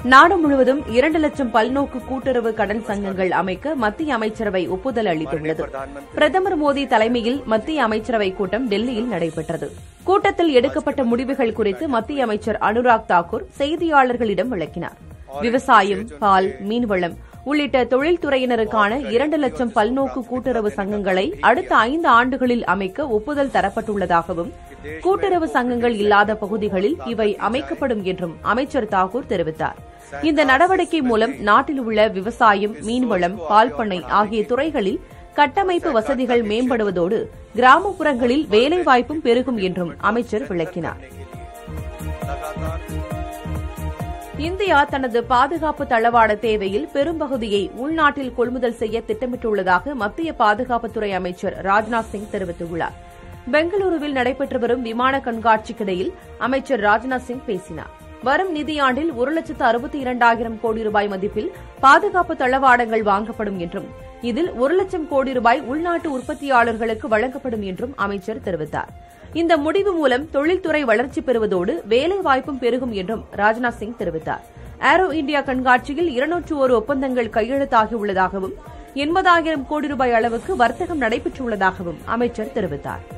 நாடு முழுவதும் இரண்டு லட்சம் பல்நோக்கு கூட்டுறவு கடன் சங்கங்கள் அமைக்க மத்திய அமைச்சரவை ஒப்புதல் அளித்துள்ளது பிரதமர் மோடி தலைமையில் மத்திய அமைச்சரவை கூட்டம் டெல்லியில் நடைபெற்றது கூட்டத்தில் எடுக்கப்பட்ட முடிவுகள் குறித்து மத்திய அமைச்சர் அனுராக் தாக்கூர் செய்தியாளர்களிடம் விளக்கினார் விவசாயம் பால் மீன்வளம் உள்ளிட்ட தொழில்துறையினருக்கான இரண்டு லட்சம் பல்நோக்கு கூட்டுறவு சங்கங்களை அடுத்த ஐந்து ஆண்டுகளில் அமைக்க ஒப்புதல் தரப்பட்டுள்ளதாகவும் கூட்டுறவு சங்கங்கள் இல்லாத பகுதிகளில் இவை அமைக்கப்படும் என்றும் அமைச்சர் தாக்கூர் தெரிவித்தார் இந்த நடவடிக்கை மூலம் நாட்டில் உள்ள விவசாயம் மீன்வளம் பால் பண்ணை ஆகிய துறைகளில் கட்டமைப்பு வசதிகள் மேம்படுவதோடு கிராமப்புறங்களில் வேலைவாய்ப்பும் பெருகும் என்றும் அமைச்சர் விளக்கினார் இந்தியா தனது பாதுகாப்பு தளவாட தேவையில் பெரும்பகுதியை உள்நாட்டில் கொள்முதல் செய்ய திட்டமிட்டுள்ளதாக மத்திய பாதுகாப்புத்துறை அமைச்சர் ராஜ்நாத் சிங் தெரிவித்துள்ளார் பெங்களூருவில் நடைபெற்று வரும் விமான கண்காட்சிக்கிடையில் அமைச்சர் ராஜ்நாத் சிங் பேசினார் வரும் நிதியாண்டில் ஒரு லட்சத்து அறுபத்தி இரண்டாயிரம் கோடி ரூபாய் மதிப்பில் பாதுகாப்பு தளவாடங்கள் வாங்கப்படும் என்றும் இதில் ஒரு லட்சம் கோடி ரூபாய் உள்நாட்டு உற்பத்தியாளர்களுக்கு வழங்கப்படும் என்றும் அமைச்சர் தெரிவித்தார் இந்த முடிவு மூலம் தொழில்துறை வளர்ச்சி பெறுவதோடு வேலைவாய்ப்பும் பெருகும் என்றும் ராஜ்நாத் சிங் தெரிவித்தார் ஏரோ இந்தியா கண்காட்சியில் இருநூற்று ஒரு ஒப்பந்தங்கள் கையெழுத்தாகியுள்ளதாகவும் எண்பதாயிரம் கோடி ரூபாய் அளவுக்கு வர்த்தகம் நடைபெற்றுள்ளதாகவும் அமைச்சர் தெரிவித்தார்